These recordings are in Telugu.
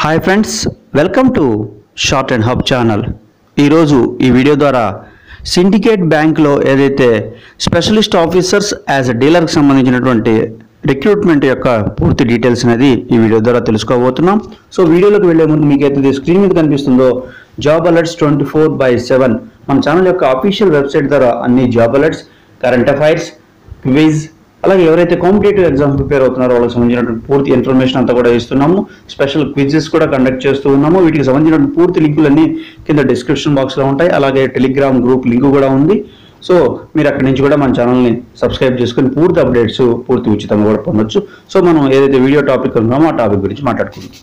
hi friends welcome to short and hub channel ఈరోజు ఈ వీడియో ద్వారా సిండికేట్ బ్యాంక్లో ఏదైతే స్పెషలిస్ట్ ఆఫీసర్స్ యాజ్ ఎ డీలర్కి సంబంధించినటువంటి రిక్రూట్మెంట్ యొక్క పూర్తి డీటెయిల్స్ అనేది ఈ వీడియో ద్వారా తెలుసుకోబోతున్నాం సో వీడియోలోకి వెళ్లే ముందు మీకైతే స్క్రీన్ మీద కనిపిస్తుందో job alerts twenty four by seven మన ఛానల్ యొక్క అఫీషియల్ వెబ్సైట్ ద్వారా అన్ని job alerts current affairs quiz అలాగే ఎవరైతే కాంపిటేటివ్ ఎగ్జామ్ ప్రిపేర్ అవుతున్నారో వాళ్ళకి సంబంధించినటువంటి పూర్తి ఇన్ఫర్మేషన్ అంతా కూడా ఇస్తున్నాము స్పెషల్ క్విజెస్ కూడా కండక్ట్ చేస్తూ ఉన్నాము వీటికి సంబంధించినటువంటి పూర్తి లింకులన్నీ కింద డిస్క్రిప్షన్ బాక్స్లో ఉంటాయి అలాగే టెలిగ్రామ్ గ్రూప్ లింక్ కూడా ఉంది సో మీరు అక్కడి నుంచి కూడా మన ఛానల్ని సబ్స్క్రైబ్ చేసుకుని పూర్తి అప్డేట్స్ పూర్తి ఉచితంగా కూడా పొందొచ్చు సో మనం ఏదైతే వీడియో టాపిక్ ఉన్నామో ఆ టాపిక్ గురించి మాట్లాడుకుందాం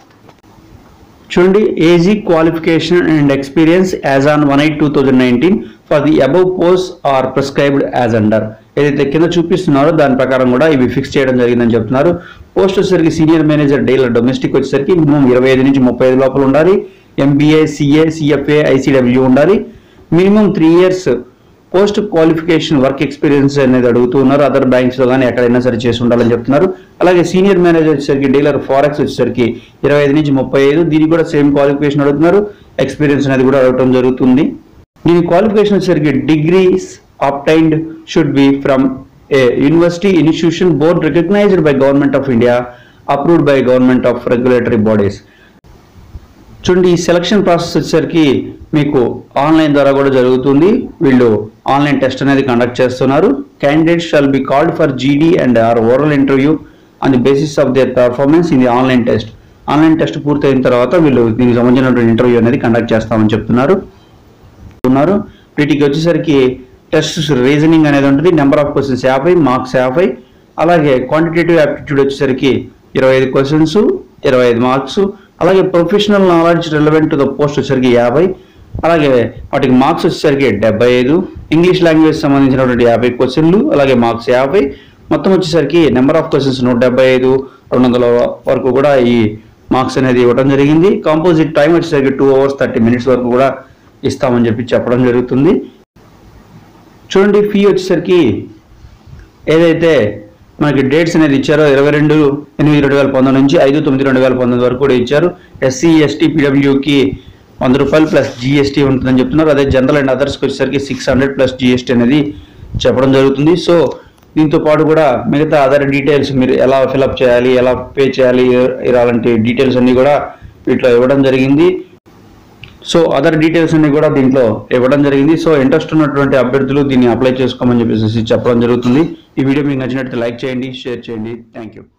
చూడండి age qualification and experience as on one eight two thousand nineteen for the above post are prescribed as under ఏదైతే కింద చూపిస్తున్నారో దాని ప్రకారం కూడా ఇవి ఫిక్స్ చేయడం జరిగిందని చెప్తున్నారు పోస్ట్ వచ్చేసరికి సీనియర్ మేనేజర్ డీలర్ డొమెస్టిక్ వచ్చేసరికి మినిమం ఇరవై ఐదు నుంచి ముప్పై ఐదు లోపల ఉండాలి ఎంబీఏ సిఏ సిఎఫ్ఏ ఐసీడబ్ల్యూ ఉండాలి minimum three years post qualification work experience అనేది అడుగుతూ ఉన్నారు అదర్ బ్యాంక్స్ లో కానీ ఎక్కడైనా సరే చేసి ఉండాలని చెప్తున్నారు అలాగే సీనియర్ మేనేజర్ వచ్చేసరికి డీలర్ ఫారెక్స్ వచ్చేసరికి ఇరవై ఐదు నుంచి ముప్పై ఐదు దీనికి కూడా సేమ్ క్వాలిఫికేషన్ అడుగుతున్నారు ఎక్స్పీరియన్స్ అనేది కూడా అడగటం జరుగుతుంది దీని క్వాలిఫికేషన్ వచ్చేసరికి degrees obtained should be from a university institution board recognised by government of India approved by government of regulatory bodies చూడండి ఈ సెలక్షన్ ప్రాసెస్ వచ్చేసరికి మీకు ఆన్లైన్ ద్వారా కూడా జరుగుతుంది వీళ్ళు ఆన్లైన్ టెస్ట్ అనేది కండక్ట్ చేస్తున్నారు candidate shall be called for GD and or oral interview on the basis of their performance in the online test online test పూర్తయిన తర్వాత వీళ్ళు దీనికి సంబంధించినటువంటి ఇంటర్వ్యూ అనేది కండక్ట్ చేస్తామని చెప్తున్నారు ఉన్నారు వీటికి వచ్చేసరికి టెస్ట్ రీజనింగ్ అనేది ఉంటుంది నెంబర్ ఆఫ్ క్వశ్చన్స్ యాభై మార్క్స్ యాభై అలాగే క్వాంటిటేటివ్ యాప్టిట్యూడ్ వచ్చేసరికి ఇరవై ఐదు క్వశ్చన్స్ ఇరవై ఐదు మార్క్స్ అలాగే professional knowledge relevant to the post వచ్చేసరికి యాభై అలాగే వాటికి మార్క్స్ వచ్చేసరికి డెబ్బై ఐదు ఇంగ్లీష్ లాంగ్వేజ్ సంబంధించినటువంటి యాభై క్వశ్చన్లు అలాగే మార్క్స్ యాభై మొత్తం వచ్చేసరికి నెంబర్ ఆఫ్ క్వశ్చన్స్ నూట డెబ్బై ఐదు రెండు వందల వరకు కూడా ఈ మార్క్స్ అనేది ఇవ్వడం జరిగింది కాంపోజిట్ టైం వచ్చేసరికి టూ అవర్స్ థర్టీ మినిట్స్ వరకు కూడా ఇస్తామని చెప్పి చెప్పడం జరుగుతుంది చూడండి ఫీ వచ్చేసరికి ఏదైతే మనకి డేట్స్ అనేది ఇచ్చారో ఇరవై రెండు ఎనిమిది రెండు వేల పంతొమ్మిది నుంచి ఐదు తొమ్మిది రెండు వేల పంతొమ్మిది వరకు కూడా ఇచ్చారు ఎస్సీ ఎస్టీ పీడబ్ల్యూకి వంద రూపాయలు ప్లస్ జీఎస్టీ ఉంటుందని చెప్తున్నారు అదే జనరల్ అండ్ అదర్స్కి వచ్చేసరికి సిక్స్ హండ్రెడ్ ప్లస్ జీఎస్టీ అనేది చెప్పడం జరుగుతుంది సో దీంతో పాటు కూడా మిగతా అదర్ డీటెయిల్స్ మీరు ఎలా ఫిలప్ చేయాలి ఎలా పే చేయాలి ఇలాంటి డీటెయిల్స్ అన్ని కూడా వీటిలో ఇవ్వడం జరిగింది సో అదర్ డీటెయిల్స్ అన్ని కూడా దీంట్లో ఇవ్వడం జరిగింది సో ఇంట్రెస్ట్ ఉన్నటువంటి అభ్యర్థులు దీన్ని అప్లై చేసుకోమని చెప్పేసి చెప్పడం జరుగుతుంది ఈ వీడియో మీకు నచ్చినట్టు లైక్ చేయండి షేర్ చేయండి థ్యాంక్ యూ